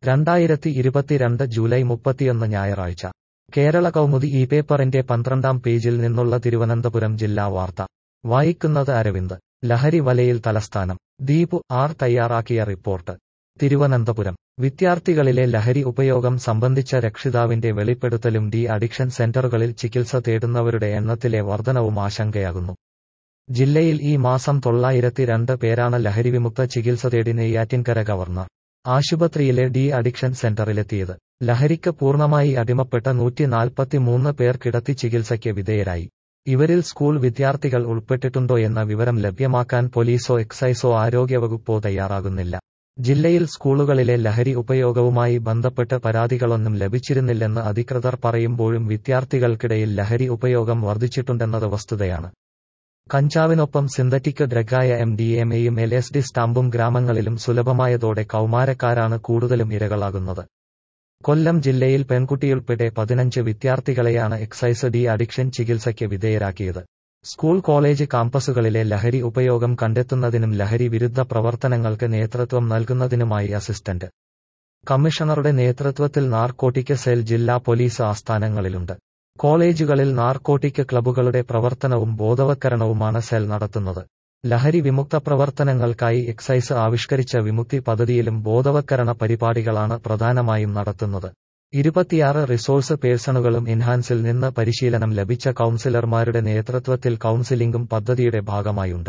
രണ്ടായിരത്തി ഇരുപത്തിരണ്ട് ജൂലൈ മുപ്പത്തിയൊന്ന് ഞായറാഴ്ച കേരള കൗമുദി ഈ പേപ്പറിന്റെ പന്ത്രണ്ടാം പേജിൽ നിന്നുള്ള തിരുവനന്തപുരം ജില്ലാ വാർത്ത വായിക്കുന്നത് അരവിന്ദ് ലഹരി വലയിൽ തലസ്ഥാനം ദീപു ആർ തയ്യാറാക്കിയ റിപ്പോർട്ട് തിരുവനന്തപുരം വിദ്യാർത്ഥികളിലെ ലഹരി ഉപയോഗം സംബന്ധിച്ച രക്ഷിതാവിന്റെ വെളിപ്പെടുത്തലും ഡി അഡിക്ഷൻ സെന്ററുകളിൽ ചികിത്സ തേടുന്നവരുടെ എണ്ണത്തിലെ വർധനവും ആശങ്കയാകുന്നു ജില്ലയിൽ ഈ മാസം തൊള്ളായിരത്തി രണ്ട് പേരാണ് ലഹരിവിമുക്ത ചികിത്സ തേടി നെയ്യാറ്റിൻകര ഗവർണർ ആശുപത്രിയിലെ ഡി അഡിക്ഷൻ സെന്ററിലെത്തിയത് ലഹരിക്ക് പൂർണ്ണമായി അടിമപ്പെട്ട നൂറ്റി നാൽപ്പത്തിമൂന്ന് പേർ കിടത്തി ചികിത്സയ്ക്ക് വിധേയരായി ഇവരിൽ സ്കൂൾ വിദ്യാർത്ഥികൾ ഉൾപ്പെട്ടിട്ടുണ്ടോയെന്ന വിവരം ലഭ്യമാക്കാൻ പോലീസോ എക്സൈസോ ആരോഗ്യവകുപ്പോ തയ്യാറാകുന്നില്ല ജില്ലയിൽ സ്കൂളുകളിലെ ലഹരി ഉപയോഗവുമായി ബന്ധപ്പെട്ട് പരാതികളൊന്നും ലഭിച്ചിരുന്നില്ലെന്ന് അധികൃതർ പറയുമ്പോഴും വിദ്യാർത്ഥികൾക്കിടയിൽ ലഹരി ഉപയോഗം വർദ്ധിച്ചിട്ടുണ്ടെന്നത് വസ്തുതയാണ് കഞ്ചാവിനൊപ്പം സിന്തറ്റിക് ഡ്രഗായ എം ഡി എം എയും എൽ എസ് ഡി സ്റ്റാമ്പും ഗ്രാമങ്ങളിലും സുലഭമായതോടെ കൗമാരക്കാരാണ് കൂടുതലും ഇരകളാകുന്നത് കൊല്ലം ജില്ലയിൽ പെൺകുട്ടിയുൾപ്പെടെ പതിനഞ്ച് വിദ്യാർത്ഥികളെയാണ് എക്സൈസ് ഡി അഡിക്ഷൻ ചികിത്സയ്ക്ക് വിധേയരാക്കിയത് സ്കൂൾ കോളേജ് കാമ്പസുകളിലെ ലഹരി ഉപയോഗം കണ്ടെത്തുന്നതിനും ലഹരി വിരുദ്ധ പ്രവർത്തനങ്ങൾക്ക് നേതൃത്വം നൽകുന്നതിനുമായി അസിസ്റ്റന്റ് കമ്മീഷണറുടെ നേതൃത്വത്തിൽ നാർക്കോട്ടിക് സെൽ ജില്ലാ പോലീസ് ആസ്ഥാനങ്ങളിലുണ്ട് കോളേജുകളിൽ നാർക്കോട്ടിക് ക്ലബ്ബുകളുടെ പ്രവർത്തനവും ബോധവത്കരണവുമാണ് സെൽ നടത്തുന്നത് ലഹരി വിമുക്ത പ്രവർത്തനങ്ങൾക്കായി എക്സൈസ് ആവിഷ്കരിച്ച വിമുക്തി പദ്ധതിയിലും ബോധവത്കരണ പരിപാടികളാണ് പ്രധാനമായും നടത്തുന്നത് ഇരുപത്തിയാറ് റിസോഴ്സ് പേഴ്സണുകളും എൻഹാൻസിൽ നിന്ന് പരിശീലനം ലഭിച്ച കൌൺസിലർമാരുടെ നേതൃത്വത്തിൽ കൌൺസിലിംഗും പദ്ധതിയുടെ ഭാഗമായുണ്ട്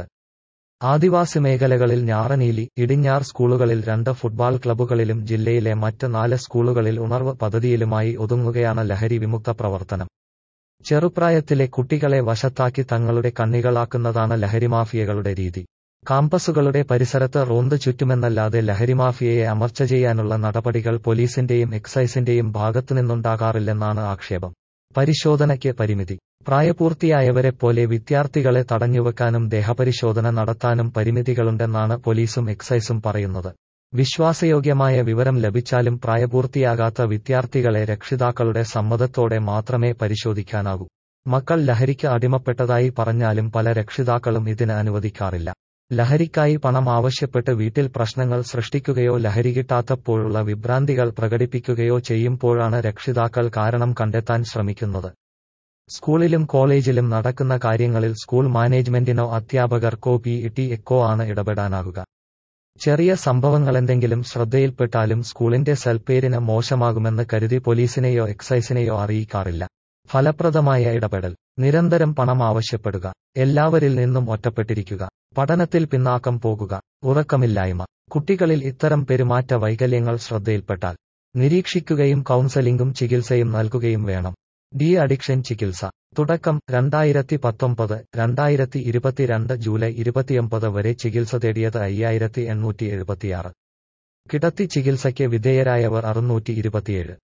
ആദിവാസി മേഖലകളിൽ ഞാറനീലി ഇടിഞ്ഞാർ സ്കൂളുകളിൽ രണ്ട് ഫുട്ബോൾ ക്ലബ്ബുകളിലും ജില്ലയിലെ മറ്റ് നാല് സ്കൂളുകളിൽ ഉണർവ് പദ്ധതിയിലുമായി ഒതുങ്ങുകയാണ് ലഹരി വിമുക്ത പ്രവർത്തനം ചെറുപ്രായത്തിലെ കുട്ടികളെ വശത്താക്കി തങ്ങളുടെ കണ്ണികളാക്കുന്നതാണ് ലഹരിമാഫിയകളുടെ രീതി കാമ്പസുകളുടെ പരിസരത്ത് റോന്ത് ചുറ്റുമെന്നല്ലാതെ ലഹരിമാഫിയയെ അമർച്ച ചെയ്യാനുള്ള നടപടികൾ പോലീസിന്റെയും എക്സൈസിന്റെയും ഭാഗത്തുനിന്നുണ്ടാകാറില്ലെന്നാണ് ആക്ഷേപം പരിശോധനയ്ക്ക് പരിമിതി പ്രായപൂർത്തിയായവരെ പോലെ വിദ്യാർത്ഥികളെ തടഞ്ഞുവെക്കാനും ദേഹപരിശോധന നടത്താനും പരിമിതികളുണ്ടെന്നാണ് പോലീസും എക്സൈസും പറയുന്നത് വിശ്വാസയോഗ്യമായ വിവരം ലഭിച്ചാലും പ്രായപൂർത്തിയാകാത്ത വിദ്യാർത്ഥികളെ രക്ഷിതാക്കളുടെ സമ്മതത്തോടെ മാത്രമേ പരിശോധിക്കാനാകൂ മക്കൾ ലഹരിക്ക് അടിമപ്പെട്ടതായി പറഞ്ഞാലും പല രക്ഷിതാക്കളും ഇതിന് അനുവദിക്കാറില്ല ലഹരിക്കായി പണം ആവശ്യപ്പെട്ട് വീട്ടിൽ പ്രശ്നങ്ങൾ സൃഷ്ടിക്കുകയോ ലഹരി കിട്ടാത്തപ്പോഴുള്ള വിഭ്രാന്തികൾ പ്രകടിപ്പിക്കുകയോ ചെയ്യുമ്പോഴാണ് രക്ഷിതാക്കൾ കാരണം കണ്ടെത്താൻ ശ്രമിക്കുന്നത് സ്കൂളിലും കോളേജിലും നടക്കുന്ന കാര്യങ്ങളിൽ സ്കൂൾ മാനേജ്മെന്റിനോ അധ്യാപകർക്കോ പി ടി എക്കോ ആണ് ഇടപെടാനാകുക ചെറിയ സംഭവങ്ങളെന്തെങ്കിലും ശ്രദ്ധയിൽപ്പെട്ടാലും സ്കൂളിന്റെ സെൽപ്പേരിന് മോശമാകുമെന്ന് കരുതി പോലീസിനെയോ എക്സൈസിനെയോ അറിയിക്കാറില്ല ഫലപ്രദമായ ഇടപെടൽ നിരന്തരം പണം ആവശ്യപ്പെടുക എല്ലാവരിൽ നിന്നും ഒറ്റപ്പെട്ടിരിക്കുക പഠനത്തിൽ പിന്നാക്കം പോകുക ഉറക്കമില്ലായ്മ കുട്ടികളിൽ ഇത്തരം പെരുമാറ്റ വൈകല്യങ്ങൾ ശ്രദ്ധയിൽപ്പെട്ടാൽ നിരീക്ഷിക്കുകയും കൌൺസലിംഗും ചികിത്സയും നൽകുകയും വേണം ഡി അഡിക്ഷൻ ചികിത്സ തുടക്കം രണ്ടായിരത്തി പത്തൊമ്പത് രണ്ടായിരത്തി ഇരുപത്തിരണ്ട് ജൂലൈ ഇരുപത്തിയൊമ്പത് വരെ ചികിത്സ തേടിയത് അയ്യായിരത്തി എണ്ണൂറ്റി എഴുപത്തിയാറ് കിടത്തി ചികിത്സയ്ക്ക് വിധേയരായവർ അറുന്നൂറ്റി ഇരുപത്തിയേഴ്